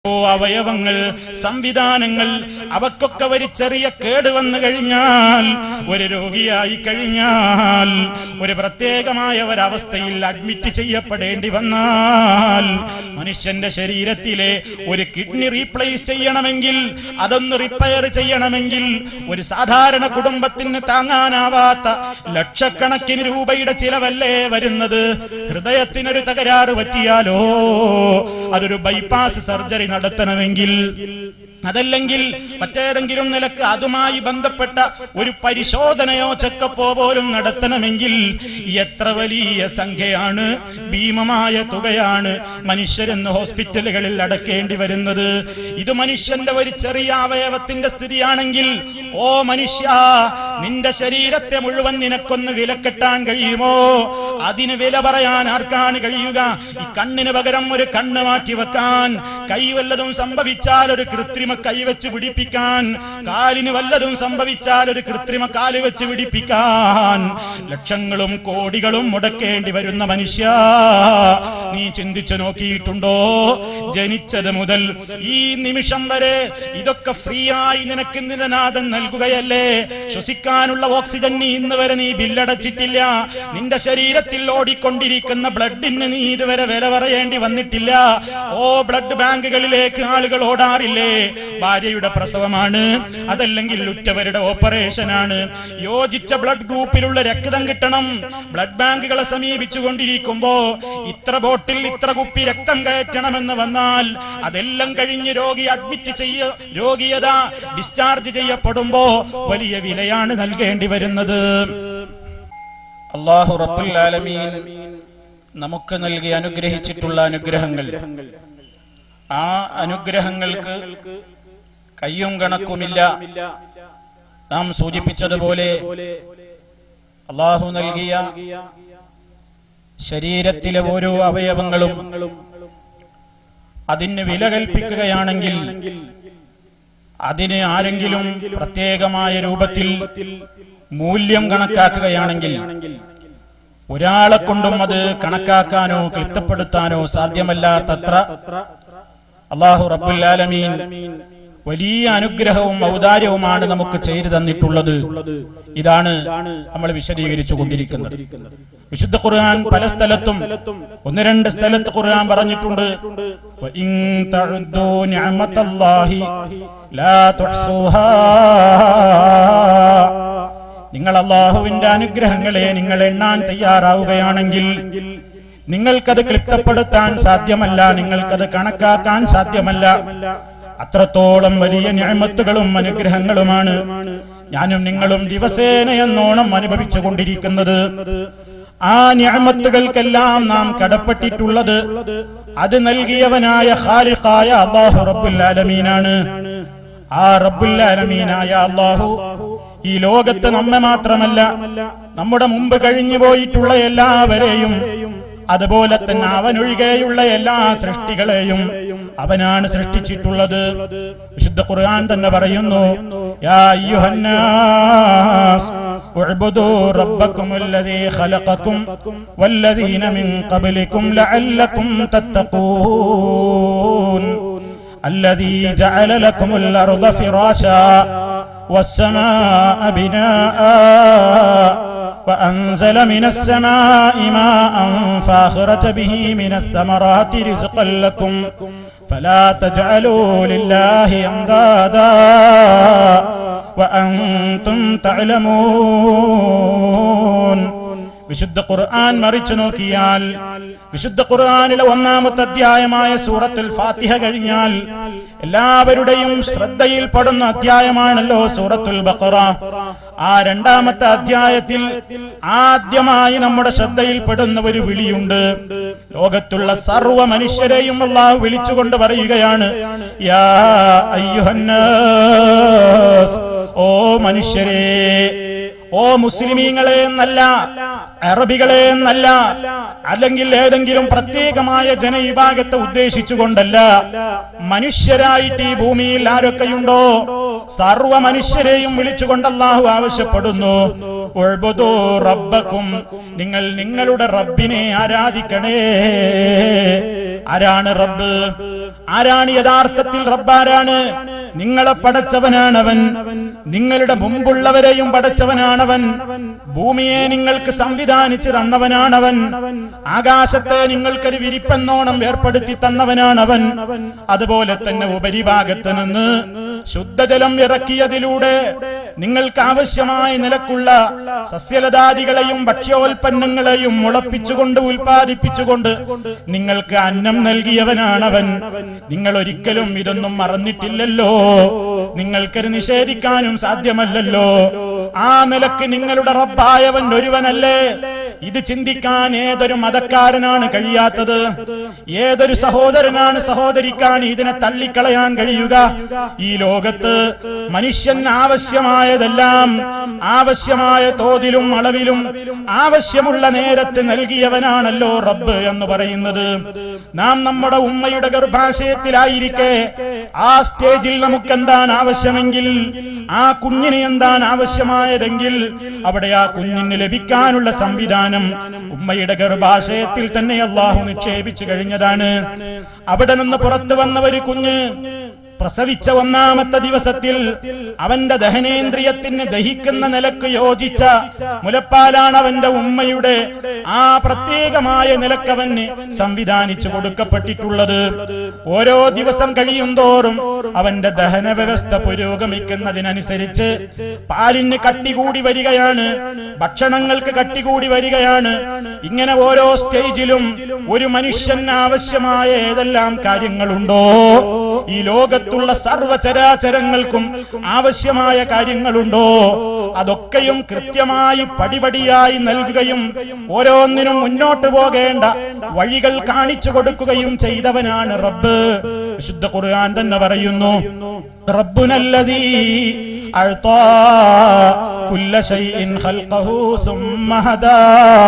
ഓ അവയവങ്ങൾ സംവിധാനങ്ങൾ അവക്കൊക്കെ ഒരു ചെറിയ കേട് വന്നു കഴിഞ്ഞാൽ ഒരു രോഗിയായി കഴിഞ്ഞാൽ ഒരു പ്രത്യേകമായ ഒരവസ്ഥയിൽ അഡ്മിറ്റ് ചെയ്യപ്പെടേണ്ടി വന്നാൽ മനുഷ്യന്റെ ശരീരത്തിലെ ഒരു കിഡ്നി റീപ്ലേസ് ചെയ്യണമെങ്കിൽ അതൊന്ന് റിപ്പയർ ചെയ്യണമെങ്കിൽ ഒരു സാധാരണ കുടുംബത്തിന് താങ്ങാനാവാത്ത ലക്ഷക്കണക്കിന് രൂപയുടെ ചിലവല്ലേ വരുന്നത് ഹൃദയത്തിനൊരു തകരാറ് പറ്റിയാലോ അതൊരു ബൈപ്പാസ് സർജറി നടത്തണമെങ്കിൽ അതല്ലെങ്കിൽ മറ്റേതെങ്കിലും നിലക്ക് അതുമായി ബന്ധപ്പെട്ട ഒരു പരിശോധനയോ ചെക്കപ്പോ പോലും നടത്തണമെങ്കിൽ എത്ര വലിയ സംഖ്യയാണ് ഭീമമായ തുകയാണ് മനുഷ്യരെന്ന് ഹോസ്പിറ്റലുകളിൽ അടക്കേണ്ടി വരുന്നത് ഇത് മനുഷ്യന്റെ ഒരു ചെറിയ അവയവത്തിന്റെ സ്ഥിതിയാണെങ്കിൽ ഓ മനുഷ്യ നിന്റെ ശരീരത്തെ മുഴുവൻ നിനക്കൊന്ന് വിലക്കെട്ടാൻ കഴിയുമോ അതിന് വില പറയാൻ ആർക്കാണ് കഴിയുക ഈ കണ്ണിന് പകരം ഒരു കണ്ണ് മാറ്റി വെക്കാൻ കൈ വല്ലതും സംഭവിച്ചാൽ ഒരു കൃത്രിമ കൈ വെച്ച് പിടിപ്പിക്കാൻ കാലിന് വല്ലതും സംഭവിച്ചാൽ ഒരു കൃത്രിമ കാല് വെച്ച് പിടിപ്പിക്കാൻ ലക്ഷങ്ങളും കോടികളും മുടക്കേണ്ടി വരുന്ന മനുഷ്യ നീ ചിന്തിച്ചു നോക്കിയിട്ടുണ്ടോ ജനിച്ചത് മുതൽ ഈ നിമിഷം വരെ ഇതൊക്കെ ഫ്രീ ആയി നിനക്ക് നിന്റെ നാഥൻ നൽകുകയല്ലേ ശ്വസിക്കാനുള്ള ഓക്സിജൻ നീ ഇന്ന് വരെ നീ ബില്ലടച്ചിട്ടില്ല നിന്റെ ശരീരത്തിൽ ഓടിക്കൊണ്ടിരിക്കുന്ന ബ്ലഡിന് നീ ഇതുവരെ വില പറയേണ്ടി വന്നിട്ടില്ല ഓ ബ്ലഡ് ബാങ്കുകളിലേക്ക് ആളുകൾ ഓടാറില്ലേ ഭാര്യയുടെ പ്രസവമാണ് അതല്ലെങ്കിൽ ഉറ്റവരുടെ ഓപ്പറേഷൻ ആണ് യോജിച്ച ബ്ലഡ് ഗ്രൂപ്പിലുള്ള രക്തം കിട്ടണം ബ്ലഡ് ബാങ്കുകളെ സമീപിച്ചു കൊണ്ടിരിക്കുമ്പോ ഇത്ര ബോട്ടിൽ ഇത്ര കുപ്പി രക്തം കയറ്റണമെന്ന് വന്നാൽ അതെല്ലാം കഴിഞ്ഞ് രോഗി അഡ്മിറ്റ് ചെയ്യ രോഗിയത ഡിസ്ചാർജ് ചെയ്യപ്പെടുമ്പോ വലിയ വിലയാണ് നൽകേണ്ടി വരുന്നത് അള്ളാഹു റബ്ബുൽ ആലമീൻ നമുക്ക് നൽകി അനുഗ്രഹിച്ചിട്ടുള്ള അനുഗ്രഹങ്ങൾ ആ അനുഗ്രഹങ്ങൾക്ക് കയ്യും കണക്കുമില്ല നാം സൂചിപ്പിച്ചതുപോലെ അള്ളാഹു നൽകിയ ശരീരത്തിലെ ഓരോ അവയവങ്ങളും അതിന് വില കൽപ്പിക്കുകയാണെങ്കിൽ അതിന് ആരെങ്കിലും പ്രത്യേകമായ രൂപത്തിൽ മൂല്യം കണക്കാക്കുകയാണെങ്കിൽ ഒരാളെ കൊണ്ടും അത് കണക്കാക്കാനോ ക്ലിപ്തപ്പെടുത്താനോ സാധ്യമല്ലാത്തത്ര അള്ളാഹു റബ്ബുല്ലാലമീൻ വലിയ അനുഗ്രഹവും ഔദാര്യവുമാണ് നമുക്ക് ചെയ്തു തന്നിട്ടുള്ളത് ഇതാണ് നമ്മൾ വിശദീകരിച്ചു കൊണ്ടിരിക്കുന്നത് വിശുദ്ധ ഖുർആൻ പല സ്ഥലത്തും ഒന്ന് രണ്ട് സ്ഥലത്ത് ഖുർആൻ പറഞ്ഞിട്ടുണ്ട് "വഇൻ തഅദ്ദൂ നിഅമത്തല്ലാഹി ലാ തുഹ്സുഹാ." നിങ്ങൾ അള്ളാഹുവിന്റെ അനുഗ്രഹങ്ങളെ നിങ്ങൾ എണ്ണാൻ തയ്യാറാവുകയാണെങ്കിൽ നിങ്ങൾക്കത് ക്ലിപ്തപ്പെടുത്താൻ സാധ്യമല്ല നിങ്ങൾക്കത് കണക്കാക്കാൻ സാധ്യമല്ല അത്രത്തോളം വലിയ ഞാമത്തുകളും അനുഗ്രഹങ്ങളുമാണ് ഞാനും നിങ്ങളും ദിവസേന എന്നോണം അനുഭവിച്ചു കൊണ്ടിരിക്കുന്നത് ആ ഞാമത്തുകൾക്കെല്ലാം നാം കടപ്പെട്ടിട്ടുള്ളത് അത് നൽകിയവനായ ഖാലിഖായ അള്ളാഹു റബ്ബുല്ലാലമീനാണ് ആ റബ്ബുല്ലാലമീനായ അള്ളാഹു ഈ ലോകത്ത് നമ്മെ മാത്രമല്ല നമ്മുടെ മുമ്പ് കഴിഞ്ഞു പോയിട്ടുള്ള എല്ലാവരെയും അതുപോലെ തന്നെ അവനൊഴികെയുള്ള എല്ലാ സൃഷ്ടികളെയും അവനാണ് സൃഷ്ടിച്ചിട്ടുള്ളത് വിശുദ്ധ ഖുർആൻ തന്നെ പറയുന്നു യാ അയ്യുഹന്നാസ് ഉഅ്ബുദൂ റബ്ബക്കുമുല്ലദീ ഖലഖക്കും വല്ലദീന മിൻ ഖബ്ലിക്കും ലഅല്ലക്കും തത്തഖൂൻ الذي جعل لكم الأرض فراشا والسماء بناء وأنزل من السماء ماء فأخرج به من الثمرات رزقا لكم فلا تجعلوا لله أندادا وأنتم تعلمون വിശുദ്ധ ഖുർആൻ മറിച്ചു നോക്കിയാൽ വിശുദ്ധ ഖുർആനിലെ ഒന്നാമത്തെ അധ്യായമായ സൂറത്തുൽ ഫാത്തിഹ കഴിഞ്ഞാൽ എല്ലാവരുടെയും ശ്രദ്ധയിൽപ്പെടുന്ന അധ്യായമാണല്ലോ സൂറത്തുൽ ബഖറ ആ രണ്ടാമത്തെ അധ്യായത്തിൽ ആദ്യമായി നമ്മുടെ ശ്രദ്ധയിൽപ്പെടുന്ന ഒരു വിളിയുണ്ട് ലോകത്തുള്ള സർവ്വ മനുഷ്യരെയും അള്ളാഹു വിളിച്ചുകൊണ്ട് പറയുകയാണ് യാ അയ്യുഹന്നാസ് ഓ മനുഷ്യരേ ഓ മുസ്ലിമീങ്ങളെ എന്നല്ല അറബികളെ എന്നല്ല അല്ലെങ്കിൽ ഏതെങ്കിലും പ്രത്യേകമായ ജനവിഭാഗത്തെ ഉദ്ദേശിച്ചുകൊണ്ടല്ല മനുഷ്യരായിട്ട് ഈ ഭൂമിയിൽ ആരൊക്കെയുണ്ടോ സർവ മനുഷ്യരെയും വിളിച്ചുകൊണ്ട് അള്ളാഹു ആവശ്യപ്പെടുന്നു ഉഴ്ബുദൂ റബ്ബക്കും നിങ്ങൾ നിങ്ങളുടെ റബ്ബിനെ ആരാധിക്കണേ ആരാണ് റബ്ബ് ആരാണ് യഥാർത്ഥത്തിൽ റബ്ബാരാണ് നിങ്ങളെ പടച്ചവനാണവൻ നിങ്ങളുടെ മുമ്പുള്ളവരെയും പടച്ചവനാണവൻ ഭൂമിയെ നിങ്ങൾക്ക് സംവിധാനിച്ചു തന്നവനാണവൻ ആകാശത്തെ നിങ്ങൾക്കൊരു വിരിപ്പെന്നോണം ഏർപ്പെടുത്തി തന്നവനാണവൻ അതുപോലെ തന്നെ ഉപരിഭാഗത്ത് നിന്ന് ശുദ്ധജലം ഇറക്കിയതിലൂടെ നിങ്ങൾക്ക് ആവശ്യമായ നിലക്കുള്ള സസ്യലതാദികളെയും ഭക്ഷ്യോൽപ്പന്നങ്ങളെയും മുളപ്പിച്ചുകൊണ്ട് ഉൽപ്പാദിപ്പിച്ചുകൊണ്ട് നിങ്ങൾക്ക് അന്നം നൽകിയവനാണവൻ നിങ്ങൾ ഒരിക്കലും ഇതൊന്നും മറന്നിട്ടില്ലല്ലോ നിങ്ങൾക്കൊരു നിഷേധിക്കാനും സാധ്യമല്ലല്ലോ ആ നിലക്ക് നിങ്ങളുടെ റബ്ബായവൻ ഒരുവനല്ലേ ഇത് ചിന്തിക്കാൻ ഏതൊരു മതക്കാരനാണ് കഴിയാത്തത് ഏതൊരു സഹോദരനാണ് സഹോദരിക്കാണ് ഇതിനെ തള്ളിക്കളയാൻ കഴിയുക ഈ ലോകത്ത് മനുഷ്യൻ ആവശ്യമായതെല്ലാം ആവശ്യമായ തോതിലും അളവിലും ആവശ്യമുള്ള നേരത്ത് നൽകിയവനാണല്ലോ റബ്ബ് എന്ന് പറയുന്നത് നാം നമ്മുടെ ഉമ്മയുടെ ഗർഭാശയത്തിലായിരിക്കെ ആ സ്റ്റേജിൽ നമുക്ക് എന്താണ് ആവശ്യമെങ്കിൽ ആ കുഞ്ഞിന് എന്താണ് ആവശ്യമായതെങ്കിൽ അവിടെ ആ കുഞ്ഞിന് ലഭിക്കാനുള്ള സംവിധാനം ഉമ്മയുടെ ഗർഭാശയത്തിൽ തന്നെ അള്ളാഹു നിക്ഷേപിച്ചു കഴിഞ്ഞതാണ് അവിടെ നിന്ന് പുറത്തു വന്ന ഒരു കുഞ്ഞ് പ്രസവിച്ച ഒന്നാമത്തെ ദിവസത്തിൽ അവന്റെ ദഹനേന്ദ്രിയത്തിന് ദഹിക്കുന്ന നിലക്ക് യോജിച്ച മുലപ്പാലാണ് അവന്റെ ഉമ്മയുടെ ആ പ്രത്യേകമായ നിലക്കവന് സംവിധാനിച്ചു കൊടുക്കപ്പെട്ടിട്ടുള്ളത് ഓരോ ദിവസം കഴിയും തോറും അവന്റെ ദഹന വ്യവസ്ഥ പുരോഗമിക്കുന്നതിനനുസരിച്ച് പാലിന് കട്ടി കൂടി വരികയാണ് ഭക്ഷണങ്ങൾക്ക് കട്ടി കൂടി വരികയാണ് ഇങ്ങനെ ഓരോ സ്റ്റേജിലും ഒരു മനുഷ്യൻ ആവശ്യമായ ഏതെല്ലാം കാര്യങ്ങളുണ്ടോ ഈ ലോകത്തുള്ള സർവചരാചരങ്ങൾക്കും ആവശ്യമായ കാര്യങ്ങളുണ്ടോ അതൊക്കെയും കൃത്യമായി പടിപടിയായി നൽകുകയും ഓരോന്നിനും മുന്നോട്ട് പോകേണ്ട വഴികൾ കാണിച്ചു കൊടുക്കുകയും ചെയ്തവനാണ് റബ്ബ് വിശുദ്ധ ഖുർആൻ തന്നെ പറയുന്നു റബ്ബുനല്ലദീ അഴ്താ കുല്ല ശൈഇൻ ഖൽഖഹു സുമ്മ ഹദാ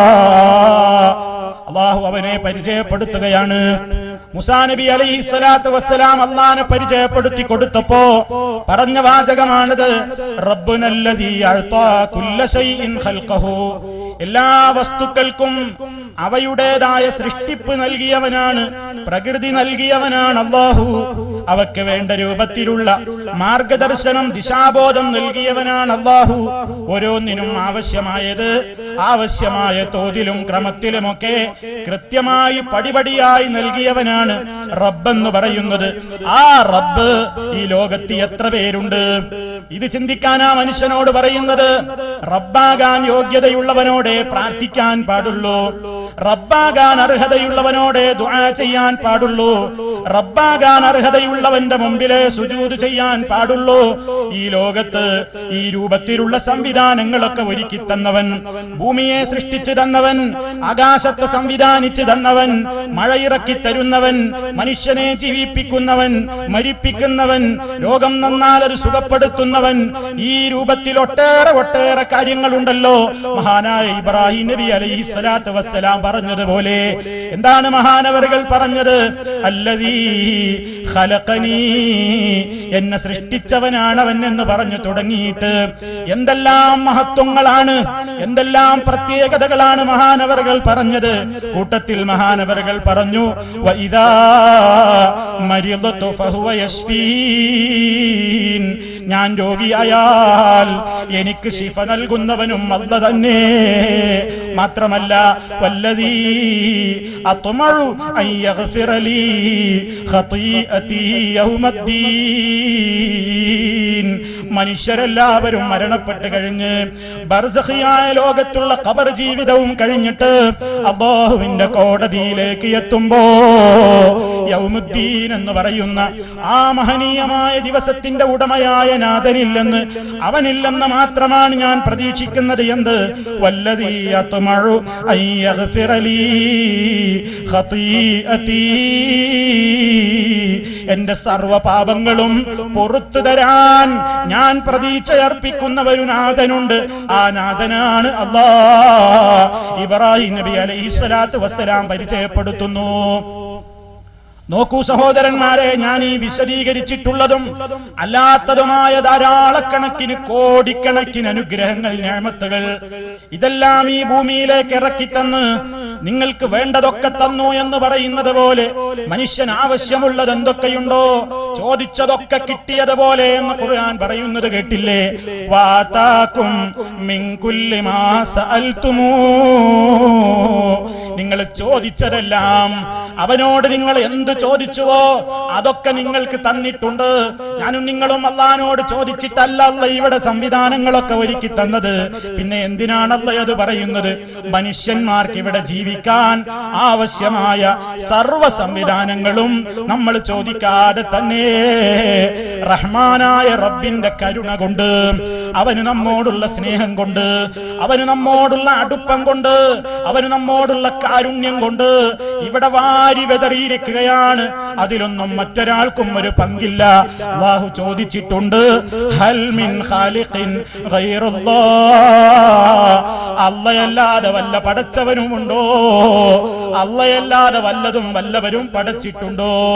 അള്ളാഹു അവനെ പരിചയപ്പെടുത്തുകയാണ് മുസാ നബി അലൈഹി സ്വലാത്തു വസ്സലാം അള്ളാനെ പരിചയപ്പെടുത്തി കൊടുത്തപ്പോ പറഞ്ഞ വാചകമാണിത് റബ്ബുനല്ലദീ അഴ്താ കുല്ല ശൈഇൻ ഖൽഖഹു എല്ലാ വസ്തുക്കൾക്കും അവയുടേതായ സൃഷ്ടിപ്പ് നൽകിയവനാണ് പ്രകൃതി നൽകിയവനാണ് അള്ളാഹു അവക്ക് വേണ്ട രൂപത്തിലുള്ള മാർഗദർശനം ദിശാബോധം നൽകിയവനാണ് അള്ളാഹു ഓരോന്നിനും ആവശ്യമായത് ആവശ്യമായ തോതിലും ക്രമത്തിലുമൊക്കെ കൃത്യമായി പടിപടിയായി നൽകിയവനാണ് റബ്ബെന്ന് പറയുന്നത് ആ റബ്ബ് ഈ ലോകത്ത് എത്ര പേരുണ്ട് ഇത് ചിന്തിക്കാൻ ആ മനുഷ്യനോട് പറയുന്നത് റബ്ബാകാൻ യോഗ്യതയുള്ളവനോടെ പ്രാർത്ഥിക്കാൻ പാടുള്ളൂ റബ്ബാകാൻ അർഹതയുള്ളവനോടെ ദുആ ചെയ്യാൻ പാടുള്ളൂ റബ്ബാകാൻ അർഹതയുള്ളവന്റെ മുമ്പിലെ സുജൂദ് ചെയ്യാൻ പാടുള്ളൂ ഈ ലോകത്ത് ഈ രൂപത്തിലുള്ള സംവിധാനങ്ങളൊക്കെ ഒരുക്കി തന്നവൻ ഭൂമിയെ സൃഷ്ടിച്ചു തന്നവൻ ആകാശത്തെ സംവിധാനിച്ചു തന്നവൻ മഴയിറക്കി തരുന്നവൻ മനുഷ്യനെ ജീവിപ്പിക്കുന്നവൻ മരിപ്പിക്കുന്നവൻ രോഗം നന്നാൽ അത് സുഖപ്പെടുത്തുന്നവൻ ഈ രൂപത്തിൽ ഒട്ടേറെ ഒട്ടേറെ കാര്യങ്ങളുണ്ടല്ലോ മഹാനായ ഇബ്രാഹിം നബി അലൈഹി സ്വലാത്തു വസ്സലാം പറഞ്ഞതുപോലെ എന്താണ് മഹാനവറുകൾ പറഞ്ഞത് അല്ലതീ ഖലഖനീ എന്നെ സൃഷ്ടിച്ചവനാണ് അവൻ എന്ന് പറഞ്ഞു തുടങ്ങിയിട്ട് എന്തെല്ലാം മഹത്വങ്ങളാണ് എന്തെല്ലാം പ്രത്യേകതകളാണ് മഹാനവറുകൾ പറഞ്ഞത് കൂട്ടത്തിൽ മഹാനവറുകൾ പറഞ്ഞു വഇദാ മരിദതു ഫഹുവ യശ്ഫീൻ ഞാൻ രോഗിയായാൽ എനിക്ക് ശിഫ നൽകുന്നവനും അല്ല തന്നെ മാത്രമല്ല വല്ലതീ അത്മഉ അൻ യഗ്ഫിറ ലീ ഖതീഅതി യൗമദ്ദീൻ മനുഷ്യരെല്ലാവരും മരണപ്പെട്ട് കഴിഞ്ഞ് ബർസഖിയായ ലോകത്തുള്ള ഖബർ ജീവിതവും കഴിഞ്ഞിട്ട് അള്ളാഹുവിന്റെ കോടതിയിലേക്ക് എത്തുമ്പോ യൗമുദ്ദീൻ എന്ന് പറയുന്ന ആ മഹനീയമായ ദിവസത്തിന്റെ ഉടമയായ നാഥനില്ലെന്ന് അവനില്ലെന്ന് മാത്രമാണ് ഞാൻ പ്രതീക്ഷിക്കുന്നത് എന്ത് വല്ലതീ അത്മഉ അൻ യഗ്ഫിറ ലീ ഖതീഅതീ എന്റെ സർവ പാപങ്ങളും പുറത്തു തരാൻ ഞാൻ പ്രതീക്ഷയർപ്പിക്കുന്ന ഒരു നാഥനുണ്ട് ആ നാഥനാണ് അല്ലാ ഇബ്രാഹിം നബി അലൈഹി സ്വലാത്തു വസ്സലാം പരിചയപ്പെടുത്തുന്നു നോക്കൂ സഹോദരന്മാരെ ഞാൻ ഈ വിശദീകരിച്ചിട്ടുള്ളതും അല്ലാത്തതുമായ ധാരാളക്കണക്കിന് കോടിക്കണക്കിന് അനുഗ്രഹങ്ങൾ ഞാമത്തുകൾ ഇതെല്ലാം ഈ ഭൂമിയിലേക്ക് ഇറക്കിത്തന്ന് നിങ്ങൾക്ക് വേണ്ടതൊക്കെ തന്നു എന്ന് പറയുന്നത് പോലെ മനുഷ്യൻ ആവശ്യമുള്ളത് എന്തൊക്കെയുണ്ടോ ചോദിച്ചതൊക്കെ കിട്ടിയതുപോലെ എന്ന് ഖുർആൻ പറയുന്നത് കേട്ടില്ലേ വാതാക്കും മിൻകുല്ലി മാ സഅൽതുമൂ നിങ്ങൾ ചോദിച്ചതെല്ലാം അവനോട് നിങ്ങൾ എന്ത് ചോദിച്ചുവോ അതൊക്കെ നിങ്ങൾക്ക് തന്നിട്ടുണ്ട് ഞാനും നിങ്ങളും അള്ളഹാനോട് ചോദിച്ചിട്ടല്ല അല്ല ഇവിടെ സംവിധാനങ്ങളൊക്കെ ഒരുക്കി തന്നത് പിന്നെ എന്തിനാണല്ല അത് പറയുന്നത് മനുഷ്യന്മാർക്ക് ഇവിടെ ജീവിക്കാൻ ആവശ്യമായ സർവ സംവിധാനങ്ങളും നമ്മൾ ചോദിക്കാതെ തന്നെ റഹ്മാനായ റബ്ബിന്റെ കരുണ കൊണ്ട് അവന് നമ്മോടുള്ള സ്നേഹം കൊണ്ട് അവന് നമ്മോടുള്ള അടുപ്പം കൊണ്ട് അവന് നമ്മോടുള്ള കാരുണ്യം കൊണ്ട് ഇവിടെ വാരി വെതറിയിരിക്കുകയാണ് അതിലൊന്നും മറ്റൊരാൾക്കും ഒരു പങ്കില്ല അള്ളാഹു ചോദിച്ചിട്ടുണ്ട് ഹൽ മിൻ ഖാലിഖിൻ ഗൈറുല്ലാഹ് അല്ലയല്ലാതെ വല്ല പടച്ചവനുമുണ്ടോ അല്ലയല്ലാതെ വല്ലതും വല്ലവരും പടച്ചിട്ടുണ്ടോ